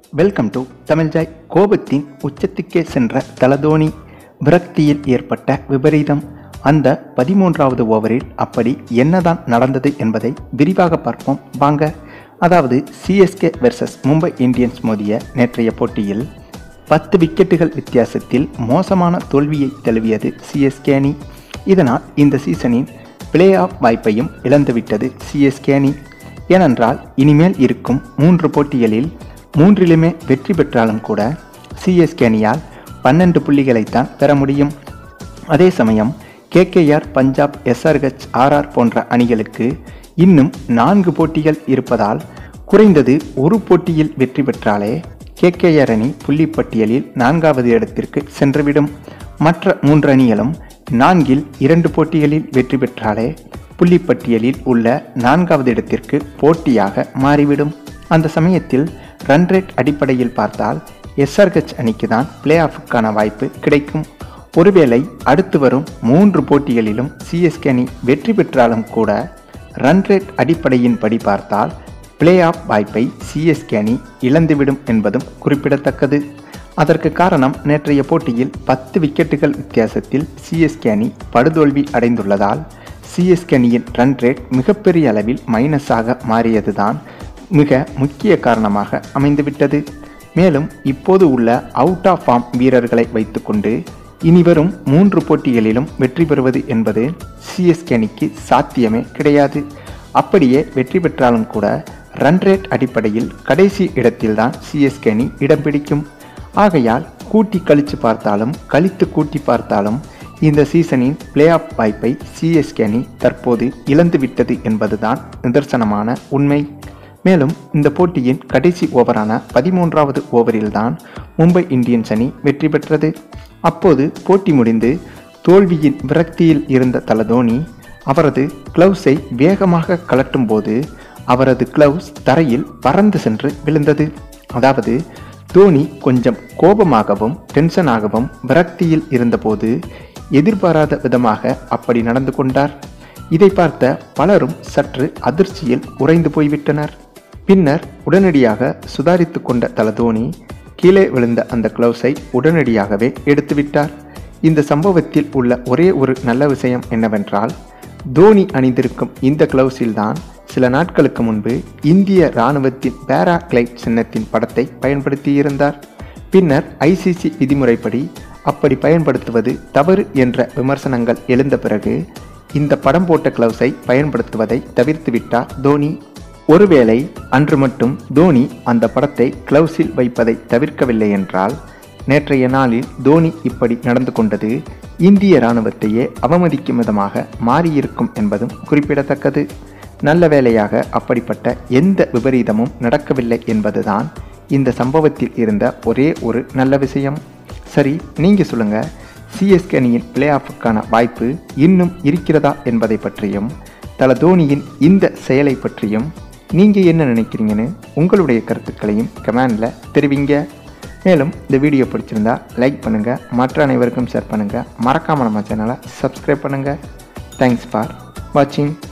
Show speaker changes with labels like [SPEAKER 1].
[SPEAKER 1] welcome to தமிழ்ஜாய் கோபத்தின் உச்சத்துக்கே சென்ற தலதோனி விரக்தியில் ஏற்பட்ட விபரீதம் அந்த பதிமூன்றாவது ஓவரில் அப்படி என்னதான் நடந்தது என்பதை விரிவாக பார்ப்போம் வாங்க அதாவது சிஎஸ்கே வெர்சஸ் மும்பை இந்தியன்ஸ் மோதிய நேற்றைய போட்டியில் பத்து விக்கெட்டுகள் வித்தியாசத்தில் மோசமான தோல்வியை தழுவியது சிஎஸ்கே அணி இதனால் இந்த சீசனின் பிளே ஆஃப் வாய்ப்பையும் இழந்துவிட்டது சிஎஸ்கே அணி ஏனென்றால் இனிமேல் இருக்கும் மூன்று போட்டிகளில் மூன்றிலுமே வெற்றி பெற்றாலும் கூட சிஎஸ்கே அணியால் பன்னெண்டு புள்ளிகளைத்தான் பெற முடியும் அதே சமயம் கேகேஆர் பஞ்சாப் எஸ்ஆர்ஹெச் ஆர்ஆர் போன்ற அணிகளுக்கு இன்னும் நான்கு போட்டிகள் இருப்பதால் குறைந்தது ஒரு போட்டியில் வெற்றி பெற்றாலே கேகேஆர் அணி புள்ளிப்பட்டியலில் நான்காவது இடத்திற்கு சென்றுவிடும் மற்ற மூன்று அணிகளும் நான்கில் இரண்டு போட்டிகளில் வெற்றி பெற்றாலே புள்ளிப்பட்டியலில் உள்ள நான்காவது இடத்திற்கு போட்டியாக மாறிவிடும் அந்த சமயத்தில் ரன் ரேட் அடிப்படையில் பார்த்தால் எஸ்ஆர்ஹெச் அணிக்கு தான் பிளே ஆஃபுக்கான வாய்ப்பு கிடைக்கும் ஒருவேளை அடுத்து வரும் மூன்று போட்டிகளிலும் சிஎஸ்கே அணி வெற்றி பெற்றாலும் கூட ரன் ரேட் அடிப்படையின் படி பார்த்தால் பிளே ஆஃப் வாய்ப்பை சிஎஸ்கே அணி இழந்துவிடும் என்பதும் குறிப்பிடத்தக்கது அதற்கு காரணம் நேற்றைய போட்டியில் பத்து விக்கெட்டுகள் வித்தியாசத்தில் சிஎஸ்கே அணி படுதோல்வி அடைந்துள்ளதால் சிஎஸ்கே அணியின் ரன் ரேட் மிகப்பெரிய அளவில் மைனஸாக மாறியதுதான் மிக முக்கிய காரணமாக அமைந்துவிட்டது மேலும் இப்போது உள்ள அவுட் ஆஃப் ஃபார்ம் வீரர்களை வைத்துக்கொண்டு இனிவரும் மூன்று போட்டிகளிலும் வெற்றி பெறுவது என்பது சிஎஸ்கே அணிக்கு சாத்தியமே கிடையாது அப்படியே வெற்றி பெற்றாலும் கூட ரன் ரேட் அடிப்படையில் கடைசி இடத்தில்தான் சிஎஸ்கே அணி இடம் பிடிக்கும் ஆகையால் கூட்டி கழித்து பார்த்தாலும் கழித்து கூட்டி பார்த்தாலும் இந்த சீசனின் பிளே ஆஃப் வாய்ப்பை சிஎஸ்கே அணி தற்போது இழந்துவிட்டது என்பதுதான் நிதர்சனமான உண்மை மேலும் இந்த போட்டியின் கடைசி ஓவரான பதிமூன்றாவது ஓவரில்தான் மும்பை இந்தியன்ஸ் அணி வெற்றி பெற்றது அப்போது போட்டி முடிந்து தோல்வியின் விரக்தியில் இருந்த தலதோனி அவரது கிளவுஸை வேகமாக கலட்டும் போது அவரது கிளவுஸ் தரையில் பறந்து சென்று விழுந்தது அதாவது தோனி கொஞ்சம் கோபமாகவும் டென்ஷனாகவும் விரக்தியில் இருந்தபோது எதிர்பாராத விதமாக அப்படி நடந்து கொண்டார் இதை பார்த்த பலரும் சற்று அதிர்ச்சியில் உறைந்து போய்விட்டனர் பின்னர் உடனடியாக சுதாரித்து கொண்ட தலதோனி கீழே விழுந்த அந்த கிளவுஸை உடனடியாகவே எடுத்துவிட்டார் இந்த சம்பவத்தில் உள்ள ஒரே ஒரு நல்ல விஷயம் என்னவென்றால் தோனி அணிந்திருக்கும் இந்த கிளவுஸில்தான் சில நாட்களுக்கு முன்பு இந்திய இராணுவத்தின் பேராகிளைட் சின்னத்தின் படத்தை பயன்படுத்தியிருந்தார் பின்னர் ஐசிசி விதிமுறைப்படி அப்படி பயன்படுத்துவது தவறு என்ற விமர்சனங்கள் எழுந்த பிறகு இந்த படம் போட்ட கிளவுஸை பயன்படுத்துவதை தவிர்த்துவிட்டார் தோனி ஒருவேளை அன்று மட்டும் தோனி அந்த படத்தை கிளவுஸில் வைப்பதை தவிர்க்கவில்லை என்றால் நேற்றைய நாளில் தோனி இப்படி நடந்து கொண்டது இந்திய இராணுவத்தையே அவமதிக்கும் விதமாக மாறியிருக்கும் என்பதும் குறிப்பிடத்தக்கது நல்ல வேளையாக அப்படிப்பட்ட எந்த விபரீதமும் நடக்கவில்லை என்பதுதான் இந்த சம்பவத்தில் இருந்த ஒரே ஒரு நல்ல விஷயம் சரி நீங்கள் சொல்லுங்கள் சிஎஸ்கே அணியின் பிளே ஆஃபுக்கான வாய்ப்பு இன்னும் இருக்கிறதா என்பதை பற்றியும் தல தோனியின் இந்த செயலை பற்றியும் நீங்கள் என்ன நினைக்கிறீங்கன்னு உங்களுடைய கருத்துக்களையும் கமெண்டில் தெரிவிங்க மேலும் இந்த வீடியோ பிடிச்சிருந்தா லைக் பண்ணுங்கள் மற்ற அனைவருக்கும் ஷேர் பண்ணுங்கள் மறக்காமல் நம்ம சேனலை சப்ஸ்கிரைப் பண்ணுங்கள் தேங்க்ஸ் ஃபார் வாட்சிங்